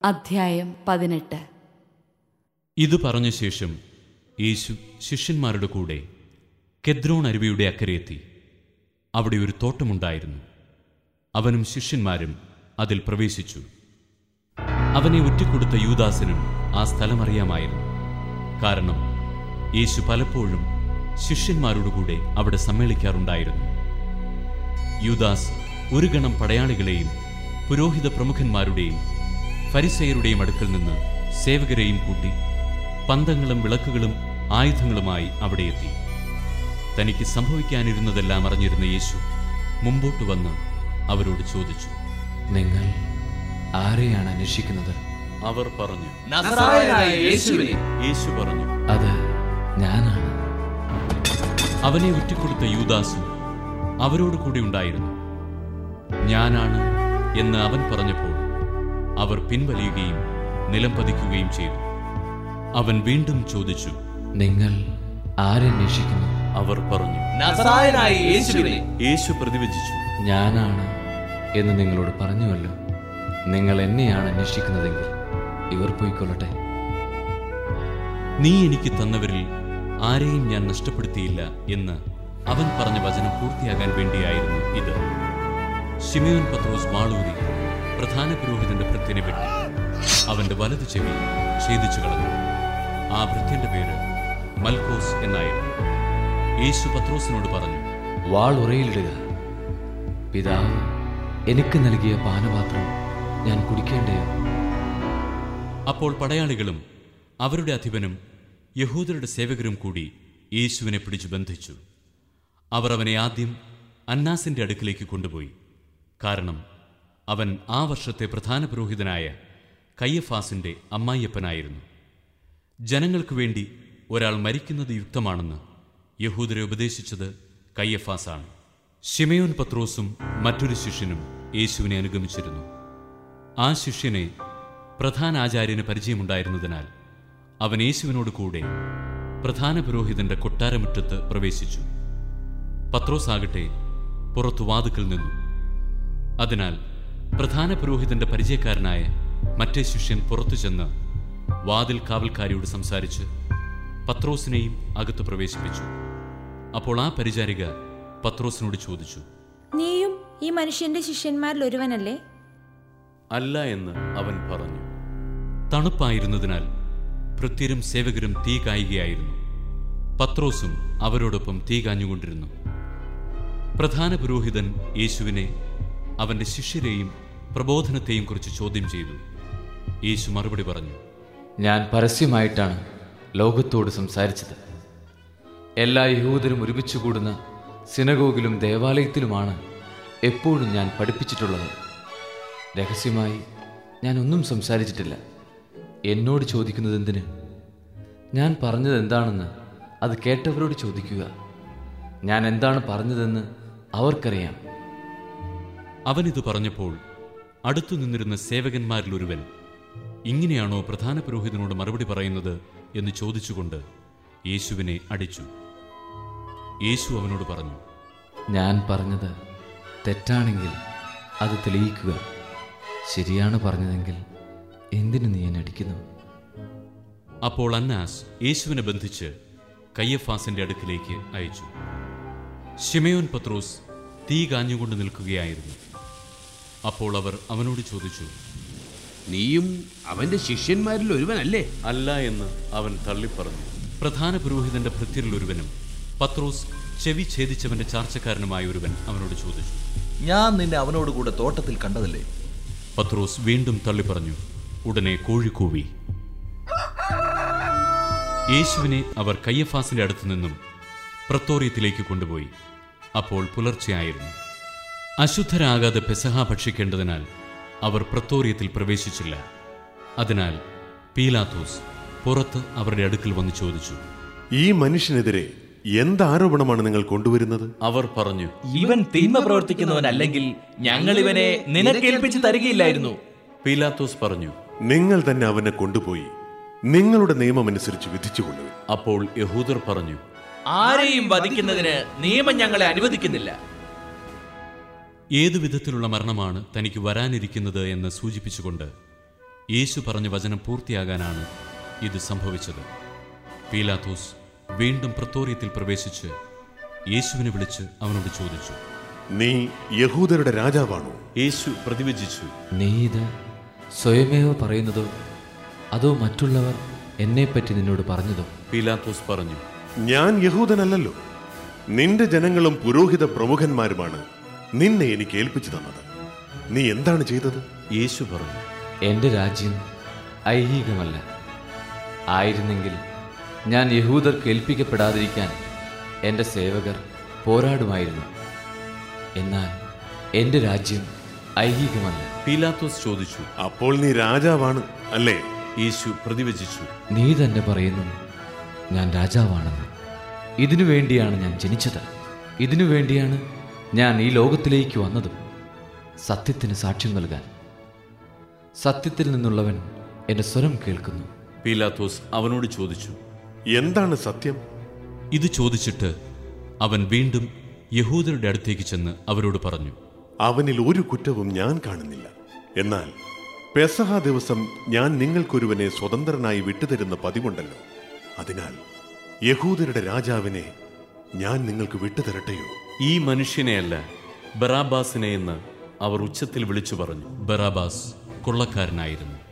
അധ്യായം പതിനെട്ട് ഇത് പറഞ്ഞ ശേഷം യേശു ശിഷ്യന്മാരുടെ കൂടെ കെദ്രോൺ അരുവിയുടെ അക്കരെയെത്തി അവിടെ ഒരു തോട്ടമുണ്ടായിരുന്നു അവനും ശിഷ്യന്മാരും അതിൽ പ്രവേശിച്ചു അവനെ ഒറ്റിക്കൊടുത്ത യൂദാസിനും ആ സ്ഥലം അറിയാമായിരുന്നു കാരണം യേശു പലപ്പോഴും ശിഷ്യന്മാരോടുകൂടെ അവിടെ സമ്മേളിക്കാറുണ്ടായിരുന്നു യൂദാസ് ഒരു ഗണം പടയാളികളെയും പുരോഹിത പ്രമുഖന്മാരുടെയും ഫരിസയരുടെയും അടുക്കൽ നിന്ന് സേവകരെയും കൂട്ടി പന്തങ്ങളും വിളക്കുകളും ആയുധങ്ങളുമായി അവിടെ എത്തി തനിക്ക് സംഭവിക്കാനിരുന്നതെല്ലാം അറിഞ്ഞിരുന്ന യേശു മുമ്പോട്ട് വന്ന് അവരോട് ചോദിച്ചു നിങ്ങൾ ആരെയാണ് അന്വേഷിക്കുന്നത് അവർ പറഞ്ഞു നസറായനായ യേശുവിനെ യേശു പറഞ്ഞു അത് ഞാനാണ് അവനെ ഒറ്റിക്കൊടുത്ത യൂദാസും അവരോട് കൂടി ഉണ്ടായിരുന്നു ഞാനാണ് എന്ന് അവൻ പറഞ്ഞപ്പോൾ അവർ പിൻവലിയുകയും നിലം പതിക്കുകയും ചെയ്തു അവൻ വീണ്ടും ചോദിച്ചു നിങ്ങൾ ആരന്വേഷിക്കുന്നു അവർ പറഞ്ഞു നസറായനായ യേശുവിനെ യേശു പ്രതിവചിച്ചു ഞാനാണ് എന്ന് നിങ്ങളോട് പറഞ്ഞുവല്ലോ നിങ്ങൾ എന്നെയാണ് അന്വേഷിക്കുന്നതെങ്കിൽ ഇവർ പോയിക്കൊള്ളട്ടെ നീ എനിക്ക് തന്നവരിൽ ആരെയും ഞാൻ നഷ്ടപ്പെടുത്തിയില്ല എന്ന് അവൻ പറഞ്ഞ വചനം പൂർത്തിയാകാൻ വേണ്ടിയായിരുന്നു ഇത് ഷിമയോൻ പത്രോസ് മാളൂരി പ്രധാന പുരോഹിതന്റെ ഭൃത്യനെ വെട്ടി അവന്റെ വലതു ചെവി ഛേദിച്ചു കളഞ്ഞു ആ ഭൃത്യന്റെ പേര് മൽക്കോസ് എന്നായിരുന്നു യേശു പത്രോസിനോട് പറഞ്ഞു വാൾ ഉറയിലിടുക പിതാവ് എനിക്ക് നൽകിയ പാനപാത്രം ഞാൻ കുടിക്കേണ്ടയോ അപ്പോൾ പടയാളികളും അവരുടെ അധിപനും യഹൂദരുടെ സേവകരും കൂടി യേശുവിനെ പിടിച്ചു ബന്ധിച്ചു അവർ അവനെ ആദ്യം അന്നാസിന്റെ അടുക്കിലേക്ക് കൊണ്ടുപോയി കാരണം അവൻ ആ വർഷത്തെ പ്രധാന പുരോഹിതനായ കയ്യഫാസിന്റെ അമ്മായിയപ്പനായിരുന്നു ജനങ്ങൾക്ക് വേണ്ടി ഒരാൾ മരിക്കുന്നത് യുക്തമാണെന്ന് യഹൂദരെ ഉപദേശിച്ചത് കയ്യഫാസാണ് ഷിമയോൻ പത്രോസും മറ്റൊരു ശിഷ്യനും യേശുവിനെ അനുഗമിച്ചിരുന്നു ആ ശിഷ്യനെ പ്രധാന ആചാര്യന് പരിചയമുണ്ടായിരുന്നതിനാൽ അവൻ യേശുവിനോട് കൂടെ പ്രധാന പുരോഹിതന്റെ കൊട്ടാരമുറ്റത്ത് പ്രവേശിച്ചു പത്രോസാകട്ടെ പുറത്തു വാതുക്കൽ നിന്നു അതിനാൽ പ്രധാന പുരോഹിതന്റെ പരിചയക്കാരനായ മറ്റേ ശിഷ്യൻ പുറത്തു ചെന്ന് വാതിൽ കാവൽക്കാരിയോട് സംസാരിച്ച് പത്രോസിനെയും അകത്ത് പ്രവേശിപ്പിച്ചു അപ്പോൾ ആ പരിചാരിക പത്രോസിനോട് ചോദിച്ചു നീയും ഈ മനുഷ്യന്റെ ശിഷ്യന്മാരിൽ ഒരുവനല്ലേ അല്ല എന്ന് അവൻ പറഞ്ഞു തണുപ്പായിരുന്നതിനാൽ ഭൃത്യരും സേവകരും തീ കായുകയായിരുന്നു പത്രോസും അവരോടൊപ്പം തീ കാഞ്ഞുകൊണ്ടിരുന്നു പ്രധാന പുരോഹിതൻ യേശുവിനെ അവന്റെ ശിഷ്യരെയും പ്രബോധനത്തെയും കുറിച്ച് ചോദ്യം ചെയ്തു യേശു മറുപടി പറഞ്ഞു ഞാൻ പരസ്യമായിട്ടാണ് ലോകത്തോട് സംസാരിച്ചത് എല്ലാ യഹൂദരും ഒരുമിച്ച് കൂടുന്ന സിനഗോഗിലും ദേവാലയത്തിലുമാണ് എപ്പോഴും ഞാൻ പഠിപ്പിച്ചിട്ടുള്ളത് രഹസ്യമായി ഞാൻ ഒന്നും സംസാരിച്ചിട്ടില്ല എന്നോട് ചോദിക്കുന്നത് എന്തിന് ഞാൻ പറഞ്ഞത് എന്താണെന്ന് അത് കേട്ടവരോട് ചോദിക്കുക ഞാൻ എന്താണ് പറഞ്ഞതെന്ന് അവർക്കറിയാം അവനിത് പറഞ്ഞപ്പോൾ അടുത്തു നിന്നിരുന്ന സേവകന്മാരിൽ ഒരുവൻ ഇങ്ങനെയാണോ പ്രധാന പുരോഹിതനോട് മറുപടി പറയുന്നത് എന്ന് ചോദിച്ചുകൊണ്ട് യേശുവിനെ അടിച്ചു യേശു അവനോട് പറഞ്ഞു ഞാൻ പറഞ്ഞത് തെറ്റാണെങ്കിൽ അത് തെളിയിക്കുക ശരിയാണ് പറഞ്ഞതെങ്കിൽ എന്തിനു നീ എന്നെ അടിക്കുന്നു അപ്പോൾ അന്നാസ് യേശുവിനെ ബന്ധിച്ച് കയ്യഫാസിന്റെ അടുക്കിലേക്ക് അയച്ചു ഷിമയോൻ പത്രോസ് തീ കാഞ്ഞുകൊണ്ട് നിൽക്കുകയായിരുന്നു അപ്പോൾ അവർ അവനോട് ചോദിച്ചു നീയും അവന്റെ ശിഷ്യന്മാരിൽ ഒരുവനല്ലേ അല്ല എന്ന് അവൻ തള്ളിപ്പറഞ്ഞു പ്രധാന പുരോഹിതന്റെ ഭൃത്യരിൽ ഒരുവനും പത്രോസ് ചെവി ഛേദിച്ചവന്റെ ചാർച്ചക്കാരനുമായ ഒരുവൻ അവനോട് ചോദിച്ചു ഞാൻ നിന്നെ അവനോട് കൂടെ തോട്ടത്തിൽ കണ്ടതല്ലേ പത്രോസ് വീണ്ടും തള്ളിപ്പറഞ്ഞു ഉടനെ കോഴി കൂവി യേശുവിനെ അവർ കയ്യഫാസിന്റെ അടുത്തു നിന്നും പ്രത്തോറിയത്തിലേക്ക് കൊണ്ടുപോയി അപ്പോൾ പുലർച്ചെയായിരുന്നു അശുദ്ധരാകാതെ പെസഹ ഭക്ഷിക്കേണ്ടതിനാൽ അവർ പ്രത്തോറിയത്തിൽ പ്രവേശിച്ചില്ല അതിനാൽ പീലാത്തോസ് പുറത്ത് അവരുടെ അടുക്കൽ വന്ന് ചോദിച്ചു ഈ മനുഷ്യനെതിരെ എന്ത് ആരോപണമാണ് നിങ്ങൾ കൊണ്ടുവരുന്നത് അവർ പറഞ്ഞു ഇവൻ തിന്മ പ്രവർത്തിക്കുന്നവനല്ലെങ്കിൽ ഞങ്ങൾ ഇവനെ നിനക്കേൽപ്പിച്ച് തരികയില്ലായിരുന്നു പീലാത്തോസ് പറഞ്ഞു നിങ്ങൾ തന്നെ അവനെ കൊണ്ടുപോയി നിങ്ങളുടെ നിയമമനുസരിച്ച് വിധിച്ചുകൊള്ളുക അപ്പോൾ യഹൂദർ പറഞ്ഞു ആരെയും വധിക്കുന്നതിന് നിയമം ഞങ്ങളെ അനുവദിക്കുന്നില്ല ഏതു വിധത്തിലുള്ള മരണമാണ് തനിക്ക് വരാനിരിക്കുന്നത് എന്ന് സൂചിപ്പിച്ചുകൊണ്ട് യേശു പറഞ്ഞ വചനം പൂർത്തിയാകാനാണ് ഇത് സംഭവിച്ചത് പീലാത്തോസ് വീണ്ടും പ്രത്തോറിയത്തിൽ പ്രവേശിച്ച് യേശുവിനെ വിളിച്ച് അവനോട് ചോദിച്ചു നീ യഹൂദരുടെ രാജാവാണോ യേശു പ്രതിവചിച്ചു നീ ഇത് സ്വയമേവ പറയുന്നതോ അതോ മറ്റുള്ളവർ എന്നെപ്പറ്റി നിന്നോട് പറഞ്ഞതോ പീലാത്തോസ് പറഞ്ഞു ഞാൻ യഹൂദനല്ലല്ലോ നിന്റെ ജനങ്ങളും പുരോഹിത പ്രമുഖന്മാരുമാണ് നിന്നെ എനിക്ക് ഏൽപ്പിച്ചു തന്നത് നീ എന്താണ് ചെയ്തത് യേശു പറഞ്ഞു എൻ്റെ രാജ്യം ഐഹികമല്ല ആയിരുന്നെങ്കിൽ ഞാൻ യഹൂദർക്ക് ഏൽപ്പിക്കപ്പെടാതിരിക്കാൻ എൻ്റെ സേവകർ പോരാടുമായിരുന്നു എന്നാൽ എൻ്റെ രാജ്യം ഐഹികമല്ല പീലാത്തോസ് ചോദിച്ചു അപ്പോൾ നീ രാജാവാണ് അല്ലേ യേശു പ്രതിവചിച്ചു നീ തന്നെ പറയുന്നു ഞാൻ രാജാവാണെന്ന് ഇതിനു വേണ്ടിയാണ് ഞാൻ ജനിച്ചത് ഇതിനു വേണ്ടിയാണ് ഞാൻ ഈ ലോകത്തിലേക്ക് വന്നതും സത്യത്തിന് സാക്ഷ്യം നൽകാൻ സത്യത്തിൽ നിന്നുള്ളവൻ എൻ്റെ സ്വരം കേൾക്കുന്നു പീലാത്തോസ് അവനോട് ചോദിച്ചു എന്താണ് സത്യം ഇത് ചോദിച്ചിട്ട് അവൻ വീണ്ടും യഹൂദരുടെ അടുത്തേക്ക് ചെന്ന് അവരോട് പറഞ്ഞു അവനിൽ ഒരു കുറ്റവും ഞാൻ കാണുന്നില്ല എന്നാൽ പെസഹ ദിവസം ഞാൻ നിങ്ങൾക്കൊരുവനെ സ്വതന്ത്രനായി വിട്ടുതരുന്ന പതിവുണ്ടല്ലോ അതിനാൽ യഹൂദരുടെ രാജാവിനെ ഞാൻ നിങ്ങൾക്ക് വിട്ടുതരട്ടെയോ ഈ മനുഷ്യനെയല്ല ബറാബാസിനെ എന്ന് അവർ ഉച്ചത്തിൽ വിളിച്ചു പറഞ്ഞു ബറാബാസ് കൊള്ളക്കാരനായിരുന്നു